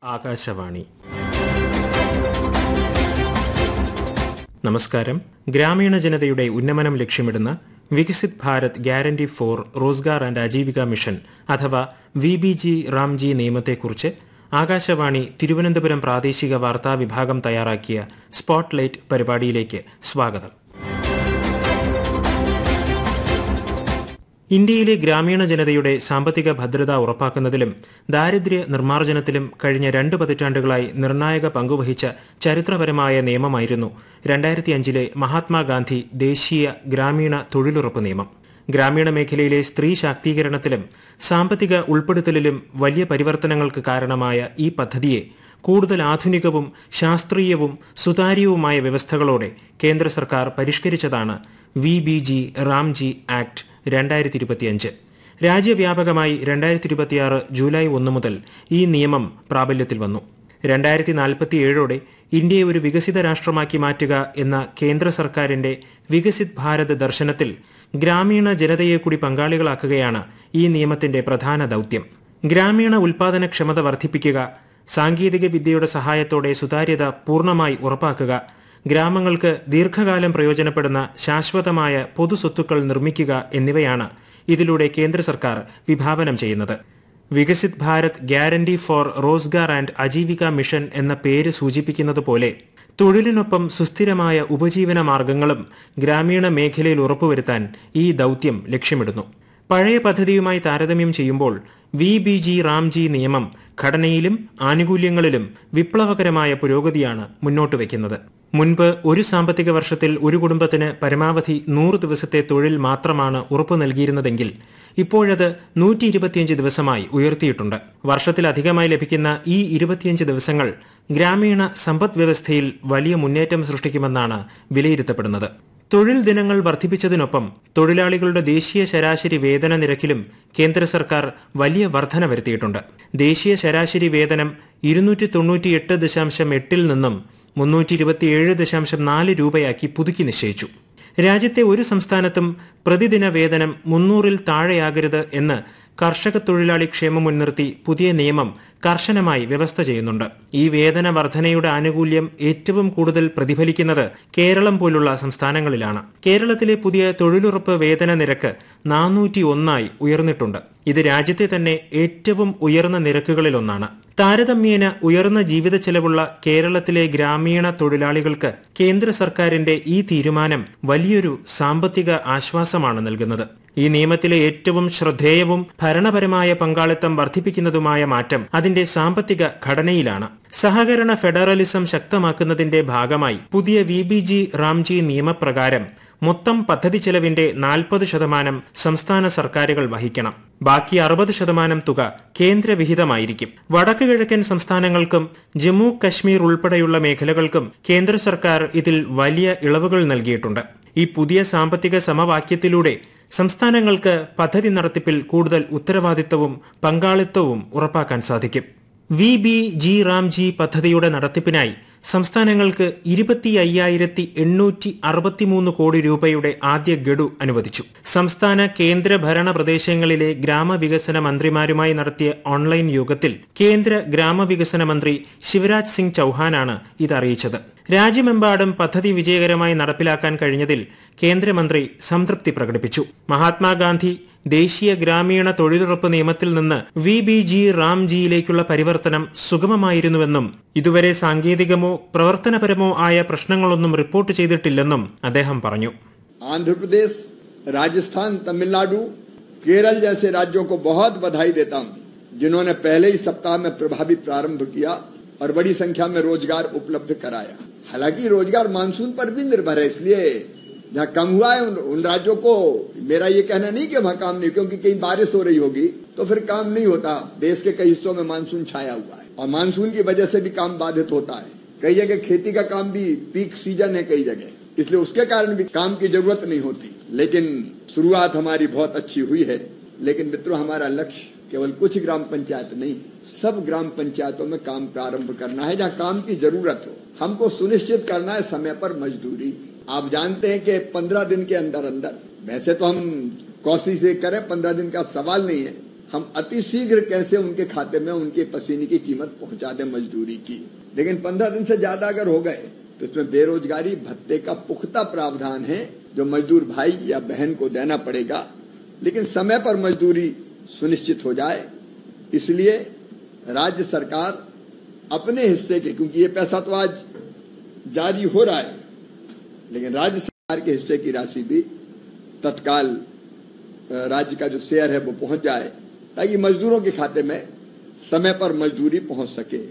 ആകാശവാണി നമസ്കാരം ഗ്രാമീണ ജനതയുടെ ഉന്നമനം ലക്ഷ്യമിടുന്ന Viksit Bharat guarantee for Rozgar and Aajeevika mission അഥവാ വി ബി ജി റാംജി നിയമത്തെക്കുറിച്ച് ആകാശവാണി തിരുവനന്തപുരം പ്രാദേശിക വാർത്താ വിഭാഗം തയ്യാറാക്കിയ സ്പോട്ട്ലൈറ്റ് പരിപാടിയിലേക്ക് സ്വാഗതം ഇന്ത്യയിലെ ഗ്രാമീണ ജനതയുടെ സാമ്പത്തിക ഭദ്രത ഉറപ്പാക്കുന്നതിലും ദാരിദ്ര്യ നിർമ്മാർജ്ജനത്തിലും കഴിഞ്ഞ രണ്ട് പതിറ്റാണ്ടുകളായി നിർണായക പങ്കുവഹിച്ച ചരിത്രപരമായ നിയമമായിരുന്നു രണ്ടായിരത്തി അഞ്ചിലെ മഹാത്മാഗാന്ധി ദേശീയ ഗ്രാമീണ തൊഴിലുറപ്പ് നിയമം ഗ്രാമീണ മേഖലയിലെ സ്ത്രീ ശാക്തീകരണത്തിലും സാമ്പത്തിക ഉൾപ്പെടുത്തലിലും വലിയ പരിവർത്തനങ്ങൾക്ക് കാരണമായ ഈ പദ്ധതിയെ കൂടുതൽ ആധുനികവും ശാസ്ത്രീയവും സുതാര്യവുമായ വ്യവസ്ഥകളോടെ കേന്ദ്ര സർക്കാർ പരിഷ്കരിച്ചതാണ് V B G RAM G act രണ്ടായിരത്തി ഇരുപത്തിയഞ്ച് രാജ്യവ്യാപകമായി രണ്ടായിരത്തി ഇരുപത്തിയാറ് ജൂലൈ ഒന്ന് മുതൽ ഈ നിയമം പ്രാബല്യത്തിൽ വന്നു രണ്ടായിരത്തി നാൽപ്പത്തിയേഴോടെ ഇന്ത്യയെ ഒരു വികസിത രാഷ്ട്രമാക്കി മാറ്റുക എന്ന കേന്ദ്ര സർക്കാരിന്റെ വികസിത് ഭാരത് ദർശനത്തിൽ ഗ്രാമീണ ജനതയെ കൂടി പങ്കാളികളാക്കുകയാണ് ഈ നിയമത്തിന്റെ പ്രധാന ദൌത്യം ഗ്രാമീണ ഉൽപാദനക്ഷമത വർദ്ധിപ്പിക്കുക സാങ്കേതിക വിദ്യയുടെ സഹായത്തോടെ സുതാര്യത പൂർണ്ണമായി ഉറപ്പാക്കുക ഗ്രാമങ്ങൾക്ക് ദീർഘകാലം പ്രയോജനപ്പെടുന്ന ശാശ്വതമായ പൊതുസ്വത്തുക്കൾ നിർമ്മിക്കുക എന്നിവയാണ് ഇതിലൂടെ കേന്ദ്ര സർക്കാർ വിഭാവനം ചെയ്യുന്നത് Viksit Bharat guarantee for Rozgar and Ajeevika mission എന്ന പേര് സൂചിപ്പിക്കുന്നത് പോലെ തൊഴിലിനൊപ്പം സുസ്ഥിരമായ ഉപജീവന മാർഗങ്ങളും ഗ്രാമീണ മേഖലയിൽ ഉറപ്പുവരുത്താൻ ഈ ദൌത്യം ലക്ഷ്യമിടുന്നു പഴയ പദ്ധതിയുമായി താരതമ്യം ചെയ്യുമ്പോൾ വി ബി ജി റാംജി നിയമം ഘടനയിലും ആനുകൂല്യങ്ങളിലും വിപ്ലവകരമായ പുരോഗതിയാണ് മുന്നോട്ട് വയ്ക്കുന്നത് മുൻപ് ഒരു സാമ്പത്തിക വർഷത്തിൽ ഒരു കുടുംബത്തിന് പരമാവധി നൂറ് ദിവസത്തെ തൊഴിൽ മാത്രമാണ് ഉറപ്പു നൽകിയിരുന്നതെങ്കിൽ ഇപ്പോഴത് നൂറ്റി ഇരുപത്തിയഞ്ച് ദിവസമായി ഉയർത്തിയിട്ടുണ്ട് വർഷത്തിലധികമായി ലഭിക്കുന്ന ഈ ഇരുപത്തിയഞ്ച് ദിവസങ്ങൾ ഗ്രാമീണ സമ്പദ് വ്യവസ്ഥയിൽ വലിയ മുന്നേറ്റം സൃഷ്ടിക്കുമെന്നാണ് വിലയിരുത്തപ്പെടുന്നത് തൊഴിൽ ദിനങ്ങൾ വർദ്ധിപ്പിച്ചതിനൊപ്പം തൊഴിലാളികളുടെ ദേശീയ ശരാശരി വേതന നിരക്കിലും കേന്ദ്ര സർക്കാർ വലിയ വർധന വരുത്തിയിട്ടുണ്ട് ദേശീയ ശരാശരി വേതനം ഇരുന്നൂറ്റി തൊണ്ണൂറ്റിയെട്ട് ദശാംശം എട്ടിൽ നിന്നും മുന്നൂറ്റി ഇരുപത്തിയേഴ് ദശാംശം നാല് രൂപയാക്കി പുതുക്കി നിശ്ചയിച്ചു രാജ്യത്തെ ഒരു സംസ്ഥാനത്തും പ്രതിദിന വേതനം മുന്നൂറിൽ താഴെയാകരുത് എന്ന് കർഷക തൊഴിലാളി ക്ഷേമം മുൻനിർത്തി പുതിയ നിയമം കർശനമായി വ്യവസ്ഥ ചെയ്യുന്നുണ്ട് ഈ വേതന വർധനയുടെ ആനുകൂല്യം ഏറ്റവും കൂടുതൽ പ്രതിഫലിക്കുന്നത് കേരളം പോലുള്ള സംസ്ഥാനങ്ങളിലാണ് കേരളത്തിലെ പുതിയ തൊഴിലുറപ്പ് വേതന നിരക്ക് നാനൂറ്റി ഒന്നായി ഉയർന്നിട്ടുണ്ട് ഇത് രാജ്യത്തെ തന്നെ ഏറ്റവും ഉയർന്ന നിരക്കുകളിലൊന്നാണ് താരതമ്യേന ഉയർന്ന ജീവിത ചെലവുള്ള കേരളത്തിലെ ഗ്രാമീണ തൊഴിലാളികൾക്ക് കേന്ദ്ര സർക്കാരിന്റെ ഈ തീരുമാനം വലിയൊരു സാമ്പത്തിക ആശ്വാസമാണ് നൽകുന്നത് ഈ നിയമത്തിലെ ഏറ്റവും ശ്രദ്ധേയവും ഭരണപരമായ പങ്കാളിത്തം വർദ്ധിപ്പിക്കുന്നതുമായ മാറ്റം അതിന്റെ സാമ്പത്തിക ഘടനയിലാണ് സഹകരണ ഫെഡറലിസം ശക്തമാക്കുന്നതിന്റെ ഭാഗമായി പുതിയ വി ബി ജി റാംജി നിയമപ്രകാരം മൊത്തം പദ്ധതി ചെലവിന്റെ നാൽപ്പത് ശതമാനം സംസ്ഥാന സർക്കാരുകൾ വഹിക്കണം ബാക്കി അറുപത് ശതമാനം തുക കേന്ദ്രവിഹിതമായിരിക്കും വടക്ക് കിഴക്കൻ സംസ്ഥാനങ്ങൾക്കും ജമ്മു കശ്മീർ ഉൾപ്പെടെയുള്ള മേഖലകൾക്കും കേന്ദ്ര സർക്കാർ ഇതിൽ വലിയ ഇളവുകൾ നൽകിയിട്ടുണ്ട് ഈ പുതിയ സാമ്പത്തിക സമവാക്യത്തിലൂടെ സംസ്ഥാനങ്ങൾക്ക് പദ്ധതി നടത്തിപ്പിൽ കൂടുതൽ ഉത്തരവാദിത്തവും പങ്കാളിത്തവും ഉറപ്പാക്കാൻ സാധിക്കും വി ബി ജി റാംജി പദ്ധതിയുടെ നടത്തിപ്പിനായി സംസ്ഥാനങ്ങൾക്ക് ഇരുപത്തി അയ്യായിരത്തി എണ്ണൂറ്റി അറുപത്തിമൂന്ന് കോടി രൂപയുടെ ആദ്യ ഗഡു അനുവദിച്ചു സംസ്ഥാന കേന്ദ്ര ഭരണ പ്രദേശങ്ങളിലെ ഗ്രാമവികസന മന്ത്രിമാരുമായി നടത്തിയ ഓൺലൈൻ യോഗത്തിൽ കേന്ദ്ര ഗ്രാമവികസന മന്ത്രി ശിവരാജ് സിംഗ് ചൌഹാനാണ് ഇത് അറിയിച്ചത് രാജ്യമെമ്പാടും പദ്ധതി വിജയകരമായി നടപ്പിലാക്കാൻ കഴിഞ്ഞതിൽ കേന്ദ്രമന്ത്രി സംതൃപ്തി പ്രകടിപ്പിച്ചു മഹാത്മാഗാന്ധി ദേശീയ ഗ്രാമീണ തൊഴിലുറപ്പ് നിയമത്തിൽ നിന്ന് വി ബി ജി റാംജിയിലേക്കുള്ള പരിവർത്തനം സുഗമമായിരുന്നുവെന്നും ഇതുവരെ സാങ്കേതികമോ പ്രവർത്തനപരമോ ആയ പ്രശ്നങ്ങളൊന്നും റിപ്പോർട്ട് ചെയ്തിട്ടില്ലെന്നും അദ്ദേഹം പറഞ്ഞു आंध्र प्रदेश राजस्थान तमिलनाडु केरल जैसे राज्यों को बहुत बधाई देता हूं जिन्होंने पहले ही सप्ताह में प्रभावी प्रारंभ किया और बड़ी संख्या में रोजगार उपलब्ध कराया हालांकि रोजगार मानसून पर भी निर्भर है इसलिए जहां कम हुआ है उन, उन राज्यों को मेरा ये कहना नहीं कि वहां काम नहीं क्योंकि कहीं बारिश हो रही होगी तो फिर काम नहीं होता देश के कई हिस्सों में मानसून छाया हुआ है और मानसून की वजह से भी काम बाधित होता है कई जगह खेती का काम भी पीक सीजन है कई जगह इसलिए उसके कारण भी काम की जरूरत नहीं होती लेकिन शुरुआत हमारी बहुत अच्छी हुई है लेकिन मित्रों हमारा लक्ष्य केवल कुछ ग्राम पंचायत नहीं सब ग्राम पंचायतों में काम प्रारंभ करना है जहां काम की जरूरत हो हमको सुनिश्चित करना है समय पर मजदूरी आप जानते हैं कि पंद्रह दिन के अंदर अंदर वैसे तो हम कोशिश ये करें पंद्रह दिन का सवाल नहीं है हम अति शीघ्र कैसे उनके खाते में उनके पसीने की कीमत पहुंचा दें मजदूरी की लेकिन पंद्रह दिन से ज्यादा अगर हो गए तो इसमें बेरोजगारी भत्ते का पुख्ता प्रावधान है जो मजदूर भाई या बहन को देना पड़ेगा लेकिन समय पर मजदूरी सुनिश्चित हो जाए इसलिए राज्य सरकार अपने हिस्से के क्योंकि ये पैसा तो आज जारी हो रहा है लेकिन राज्य सरकार के हिस्से की राशि भी तत्काल राज्य का जो शेयर है वो पहुंच जाए ताकि मजदूरों के खाते में समय पर मजदूरी पहुंच सके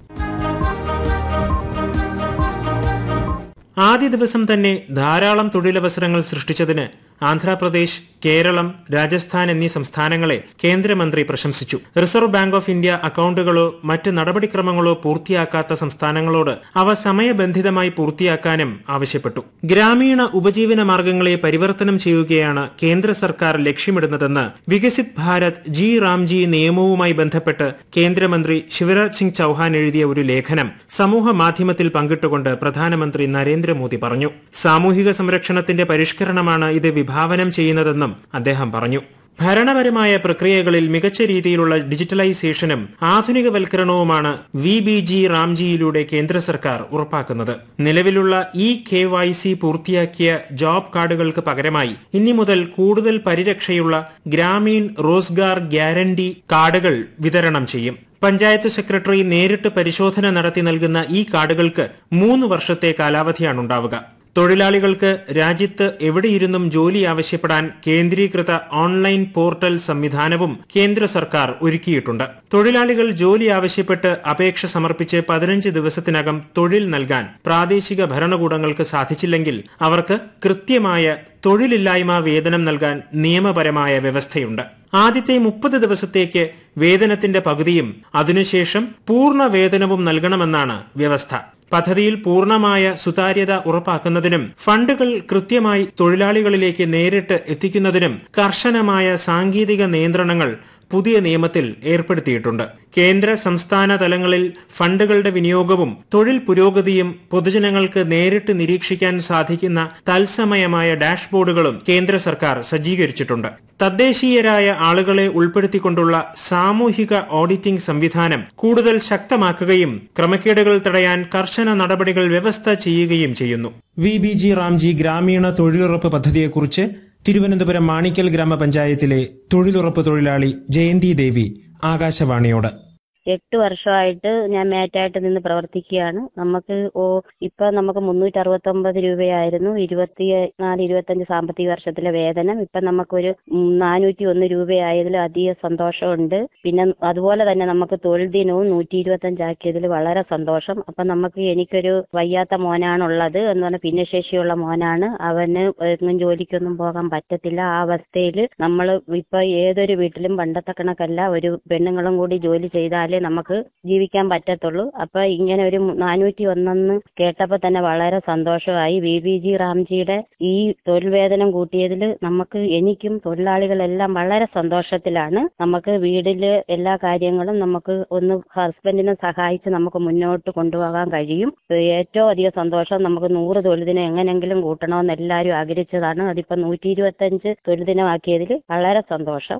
ആദ്യ ദിവസം തന്നെ ധാരാളം തൊഴിലവസരങ്ങൾ സൃഷ്ടിച്ചതിന് ആന്ധ്രാപ്രദേശ് കേരളം രാജസ്ഥാൻ എന്നീ സംസ്ഥാനങ്ങളെ കേന്ദ്രമന്ത്രി പ്രശംസിച്ചു റിസർവ് ബാങ്ക് ഓഫ് ഇന്ത്യ അക്കൌണ്ടുകളോ മറ്റ് നടപടിക്രമങ്ങളോ പൂർത്തിയാക്കാത്ത സംസ്ഥാനങ്ങളോട് അവ സമയബന്ധിതമായി പൂർത്തിയാക്കാനും ആവശ്യപ്പെട്ടു ഗ്രാമീണ ഉപജീവന മാർഗങ്ങളെ പരിവർത്തനം ചെയ്യുകയാണ് കേന്ദ്ര സർക്കാർ ലക്ഷ്യമിടുന്നതെന്ന് വികസിത് ഭാരത് ജി റാംജി നിയമവുമായി ബന്ധപ്പെട്ട് കേന്ദ്രമന്ത്രി ശിവരാജ് സിംഗ് ചൌഹാൻ എഴുതിയ ഒരു ലേഖനം സമൂഹ മാധ്യമത്തിൽ പങ്കിട്ടുകൊണ്ട് പ്രധാനമന്ത്രി നരേന്ദ്രമോദി പറഞ്ഞു സാമൂഹിക സംരക്ഷണത്തിന്റെ പരിഷ്കരണമാണ് ഇത് വിഭാവനം ചെയ്യുന്നതെന്നും അദ്ദേഹം പറഞ്ഞു ഭരണപരമായ പ്രക്രിയകളിൽ മികച്ച രീതിയിലുള്ള ഡിജിറ്റലൈസേഷനും ആധുനികവൽക്കരണവുമാണ് വി ബി ജി റാംജിയിലൂടെ കേന്ദ്ര സർക്കാർ ഉറപ്പാക്കുന്നത് നിലവിലുള്ള ഇ കെ വൈ സി പൂർത്തിയാക്കിയ ജോബ് കാർഡുകൾക്ക് പകരമായി ഇനി മുതൽ കൂടുതൽ പരിരക്ഷയുള്ള ഗ്രാമീൺ റോസ്ഗാർ ഗ്യാരണ്ടി കാർഡുകൾ വിതരണം ചെയ്യും പഞ്ചായത്ത് സെക്രട്ടറി നേരിട്ട് പരിശോധന നടത്തി നൽകുന്ന ഈ കാർഡുകൾക്ക് മൂന്ന് വർഷത്തെ കാലാവധിയാണുണ്ടാവുക തൊഴിലാളികൾക്ക് രാജ്യത്ത് എവിടെയിരുന്നും ജോലി ആവശ്യപ്പെടാൻ കേന്ദ്രീകൃത ഓൺലൈൻ പോർട്ടൽ സംവിധാനവും കേന്ദ്ര സർക്കാർ ഒരുക്കിയിട്ടുണ്ട് തൊഴിലാളികൾ ജോലി ആവശ്യപ്പെട്ട് അപേക്ഷ സമർപ്പിച്ച് പതിനഞ്ച് ദിവസത്തിനകം തൊഴിൽ നൽകാൻ പ്രാദേശിക ഭരണകൂടങ്ങൾക്ക് സാധിച്ചില്ലെങ്കിൽ അവർക്ക് കൃത്യമായ തൊഴിലില്ലായ്മ വേതനം നൽകാൻ നിയമപരമായ വ്യവസ്ഥയുണ്ട് ആദ്യത്തെ മുപ്പത് ദിവസത്തേക്ക് വേതനത്തിന്റെ പകുതിയും അതിനുശേഷം പൂർണ്ണ വേതനവും നൽകണമെന്നാണ് വ്യവസ്ഥ പദ്ധതിയിൽ പൂർണ്ണമായ സുതാര്യത ഉറപ്പാക്കുന്നതിനും ഫണ്ടുകൾ കൃത്യമായി തൊഴിലാളികളിലേക്ക് നേരിട്ട് എത്തിക്കുന്നതിനും കർശനമായ സാങ്കേതിക നിയന്ത്രണങ്ങൾ പുതിയ നിയമത്തിൽ ഏർപ്പെടുത്തിയിട്ടുണ്ട് കേന്ദ്ര സംസ്ഥാന തലങ്ങളിൽ ഫണ്ടുകളുടെ വിനിയോഗവും തൊഴിൽ പുരോഗതിയും പൊതുജനങ്ങൾക്ക് നേരിട്ട് നിരീക്ഷിക്കാൻ സാധിക്കുന്ന തത്സമയമായ ഡാഷ്ബോർഡുകളും കേന്ദ്ര സർക്കാർ സജ്ജീകരിച്ചിട്ടുണ്ട് തദ്ദേശീയരായ ആളുകളെ ഉൾപ്പെടുത്തിക്കൊണ്ടുള്ള സാമൂഹിക ഓഡിറ്റിംഗ് സംവിധാനം കൂടുതൽ ശക്തമാക്കുകയും ക്രമക്കേടുകൾ തടയാൻ കർശന നടപടികൾ വ്യവസ്ഥ ചെയ്യുകയും ചെയ്യുന്നു വി ബി ജി റാംജി ഗ്രാമീണ തൊഴിലുറപ്പ് പദ്ധതിയെക്കുറിച്ച് തിരുവനന്തപുരം മാണിക്കൽ ഗ്രാമപഞ്ചായത്തിലെ തൊഴിലുറപ്പ് തൊഴിലാളി ജയന്തി ദേവി ആകാശവാണിയോട് എട്ട് വർഷമായിട്ട് ഞാൻ മേറ്റായിട്ട് നിന്ന് പ്രവർത്തിക്കുകയാണ് നമുക്ക് ഓ ഇപ്പൊ നമുക്ക് മുന്നൂറ്റി അറുപത്തി ഒമ്പത് രൂപയായിരുന്നു ഇരുപത്തി നാല് ഇരുപത്തഞ്ച് സാമ്പത്തിക വർഷത്തിലെ വേതനം ഇപ്പൊ നമുക്കൊരു നാനൂറ്റി ഒന്ന് രൂപയായതിൽ അധിക സന്തോഷമുണ്ട് പിന്നെ അതുപോലെ തന്നെ നമുക്ക് തൊഴിൽ ദിനവും നൂറ്റി ഇരുപത്തഞ്ചാക്കിയതിൽ വളരെ സന്തോഷം അപ്പൊ നമുക്ക് എനിക്കൊരു വയ്യാത്ത മോനാണുള്ളത് എന്ന് പറഞ്ഞാൽ ഭിന്നശേഷിയുള്ള മോനാണ് അവന് എങ്ങും ജോലിക്കൊന്നും പോകാൻ പറ്റത്തില്ല ആ അവസ്ഥയിൽ നമ്മൾ ഇപ്പൊ ഏതൊരു വീട്ടിലും പണ്ടത്തെ കണക്കല്ല ഒരു പെണ്ണുങ്ങളും കൂടി ജോലി ചെയ്താൽ എന്നാലേ നമുക്ക് ജീവിക്കാൻ പറ്റത്തുള്ളൂ അപ്പൊ ഇങ്ങനെ ഒരു നാനൂറ്റി ഒന്നെന്ന് കേട്ടപ്പോ തന്നെ വളരെ സന്തോഷമായി വി ബി ജി റാംജിയുടെ ഈ തൊഴിൽ വേതനം കൂട്ടിയതിൽ നമുക്ക് എനിക്കും തൊഴിലാളികളെല്ലാം വളരെ സന്തോഷത്തിലാണ് നമുക്ക് വീട്ടില് എല്ലാ കാര്യങ്ങളും നമുക്ക് ഒന്ന് ഹസ്ബൻഡിനെ സഹായിച്ച് നമുക്ക് മുന്നോട്ട് കൊണ്ടുപോകാൻ കഴിയും ഏറ്റവും അധികം സന്തോഷം നമുക്ക് നൂറ് തൊഴിൽ ദിനം എങ്ങനെങ്കിലും കൂട്ടണമെന്ന് എല്ലാവരും ആഗ്രഹിച്ചതാണ് അതിപ്പോ നൂറ്റി ഇരുപത്തഞ്ച് തൊഴിൽ ദിനമാക്കിയതിൽ വളരെ സന്തോഷം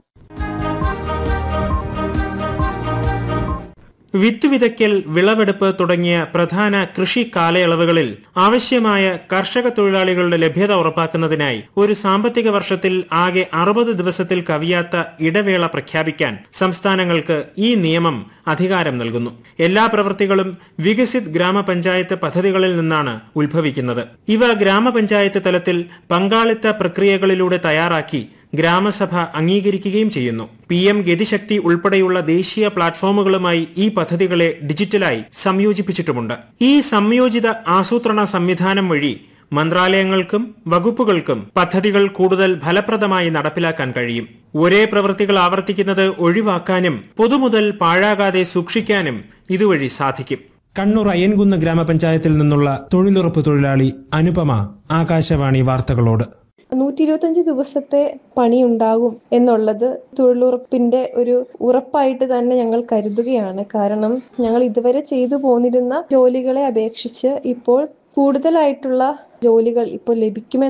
വിത്ത് വിതയ്ക്കൽ വിളവെടുപ്പ് തുടങ്ങിയ പ്രധാന കൃഷി കാലയളവുകളിൽ ആവശ്യമായ കർഷക തൊഴിലാളികളുടെ ലഭ്യത ഉറപ്പാക്കുന്നതിനായി ഒരു സാമ്പത്തിക വർഷത്തിൽ ആകെ അറുപത് ദിവസത്തിൽ കവിയാത്ത ഇടവേള പ്രഖ്യാപിക്കാൻ സംസ്ഥാനങ്ങൾക്ക് ഈ നിയമം അധികാരം നൽകുന്നു എല്ലാ പ്രവൃത്തികളും വികസിത് ഗ്രാമപഞ്ചായത്ത് പദ്ധതികളിൽ നിന്നാണ് ഉത്ഭവിക്കുന്നത് ഇവ ഗ്രാമപഞ്ചായത്ത് തലത്തിൽ പങ്കാളിത്ത പ്രക്രിയകളിലൂടെ തയ്യാറാക്കി ഗ്രാമസഭ അംഗീകരിക്കുകയും ചെയ്യുന്നു പി എം ഗതിശക്തി ഉൾപ്പെടെയുള്ള ദേശീയ പ്ലാറ്റ്ഫോമുകളുമായി ഈ പദ്ധതികളെ ഡിജിറ്റലായി സംയോജിപ്പിച്ചിട്ടുമുണ്ട് ഈ സംയോജിത ആസൂത്രണ സംവിധാനം വഴി മന്ത്രാലയങ്ങൾക്കും വകുപ്പുകൾക്കും പദ്ധതികൾ കൂടുതൽ ഫലപ്രദമായി നടപ്പിലാക്കാൻ കഴിയും ഒരേ പ്രവൃത്തികൾ ആവർത്തിക്കുന്നത് ഒഴിവാക്കാനും പൊതുമുതൽ പാഴാകാതെ സൂക്ഷിക്കാനും ഇതുവഴി സാധിക്കും കണ്ണൂർ അയ്യൻകുന്ന് ഗ്രാമപഞ്ചായത്തിൽ നിന്നുള്ള തൊഴിലുറപ്പ് തൊഴിലാളി അനുപമ ആകാശവാണി വാർത്തകളോട് നൂറ്റി ഇരുപത്തഞ്ച് ദിവസത്തെ പണി ഉണ്ടാകും എന്നുള്ളത് തൊഴിലുറപ്പിന്റെ ഒരു ഉറപ്പായിട്ട് തന്നെ ഞങ്ങൾ കരുതുകയാണ് കാരണം ഞങ്ങൾ ഇതുവരെ ചെയ്തു പോന്നിരുന്ന ജോലികളെ അപേക്ഷിച്ച് ഇപ്പോൾ കൂടുതലായിട്ടുള്ള ജോലികൾ ഇപ്പോൾ ലഭിക്കുമെന്ന്